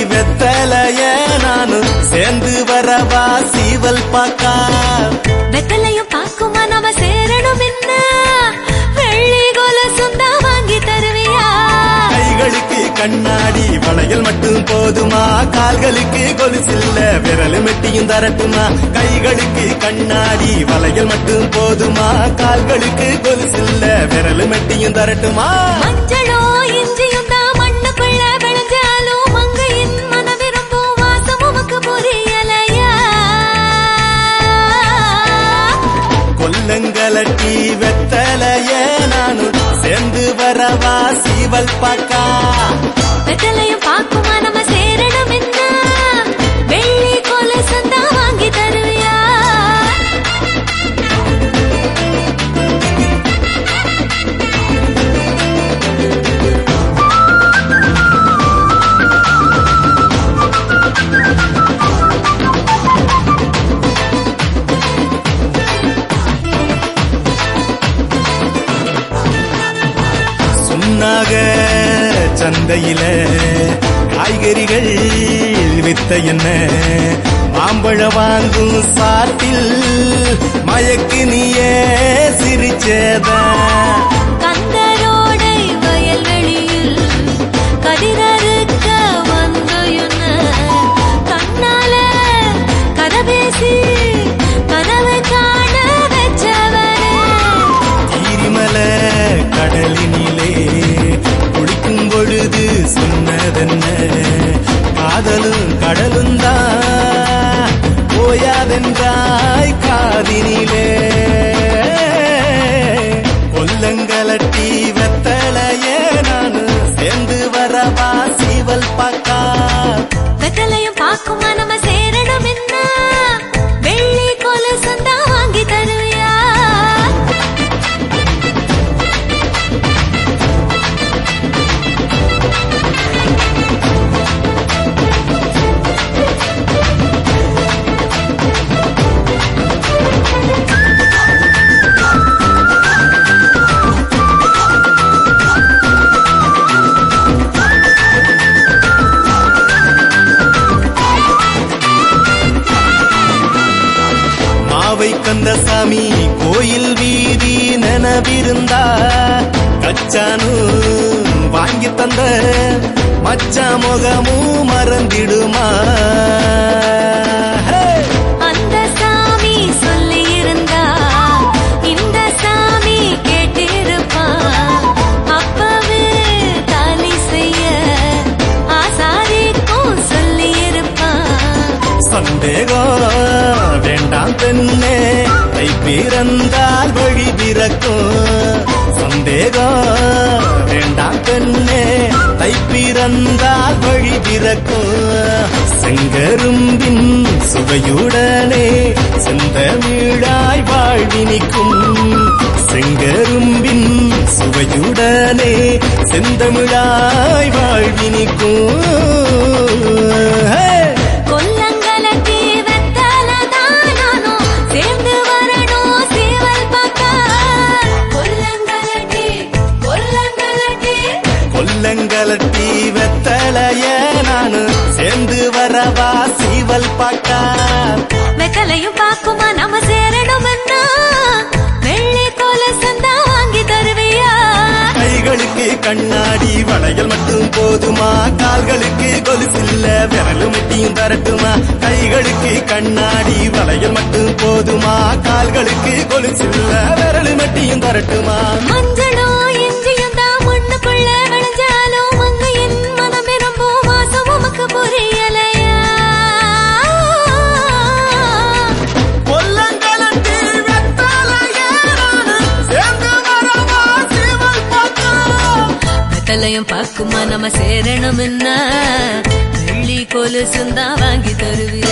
வெத்தலைய நானும் சேர்ந்து வரவா சீவல் பாக்கா வெத்தலையும் பாக்குமா நாம சேரணும் என்ன வெள்ளி கொலுசும் தான் வாங்கி தருவியா கைகளுக்கு கண்ணாடி வளையல் மட்டும் போதுமா கால்களுக்கு கொலுசில்ல விரல் மெட்டியும் தரட்டுமா கைகளுக்கு கண்ணாடி வளையல் மட்டும் போதுமா கால்களுக்கு கொலுசில்ல விரல் மெட்டியும் தரட்டுமா மஞ்சளோ இஞ்சியும் தான் மண்ணுக்குள்ள விளைஞ்சாலும் மங்கையின் மன விரும்பும் வாசம் உமக்கு புரியலையா கொல்லங்கலட்டி வெத்தலைய நானும் சேர்ந்து வரவா சீவல் பாக்கா வெத்தலையும் பாக்குமா நம்ம சேரணும் என்ன வெள்ளி கொலுசும் தான் வாங்கி தருவியா சுண்ணாக சந்தையில காய்கறிகள் வித்த என்ன மாம்பழ வாங்கும் சாத்தில் மயக்கு நீயே சிரிச்சதா கந்தரோடை வயல்வெளியில் கதிரறுக்க வந்தையுன்ன கண்ணால கதை பேசி கனவு காண வச்சவரே தீரிமல கடலினிலே குளிக்கும் பொழுது சொன்னதென்ன காதலும் கடலும் தான் போயாதென்றாய் காதினிலே கொல்லங்கலட்டி வெத்தலைய நான் சேர்ந்து வரவா சீவல் பாக்கா வெத்தலையும் பாக்குமா நம்ம சேரணும் என்ன வெள்ளி கொலுசும் தான் வாங்கி தருவியா மாவை கந்தசாமி கோயில் வீதி நனவிருந்தா கச்சானு வாங்கி தந்த மச்சா முகமும் மறந்திடுமா ஹே! அந்த சாமி சொல்லி இருந்தா இந்த சாமி கேட்டிருப்பா அப்பவே தாலி செய்ய ஆசாரிக்கும் சொல்லி இருப்பான் சந்தேகம் வேண்டாம் பெண்ணே தை பிறந்தால் வழி பிறக்கும் சந்தேகம் வேண்டாம் பெண்ணே தை பிறந்தால் வழி பிறக்கும் செங்கரும்பின் சுவையுடனே செந்தமிழாய் வாழ்வினிக்கும் செங்கரும்பின் சுவையுடனே செந்தமிழாய் வாழ்வினிக்கும் ஹே! கொல்லங்கலட்டி வெத்தலதான் நானும் சேர்ந்து வரணும் சேவல் பக்கா கொல்லங்கலட்டி கொல்லங்கலட்டி கொல்லங்கலட்டி வெத்தலைய நானு சேர்ந்து வரவா சீவல் பாக்கா வெத்தலையும் பாக்குமா நம்ம சேரணும்னா வெள்ளி கொலுசந்தா வாங்கி தருவியா கைகளுக்கு கண்ணாடி வளையல் மட்டும் போதுமா கால்களுக்கு கொலுசில்ல விரல் மெட்டியும் தரட்டுமா கைகளுக்கு கண்ணாடி வளையல் மட்டும் போதுமா கால்களுக்கு கொலுசில்ல விரல் மெட்டியும் தரட்டுமா மஞ்சளோ இஞ்சியும் தான் மண்ணுக்குள்ள விளைஞ்சாலும் மங்கையின் மனம் விரும்பும் வாசம் உமக்கு புரியலையா கொல்லங்கலட்டி வெத்தலைய நானு சேர்ந்து வரவா சீவல் பாக்கா வெத்தலையும் பாக்குமா நம்ம சேரணும்னா வெள்ளி கொலுசுந்தா வாங்கி தருவியா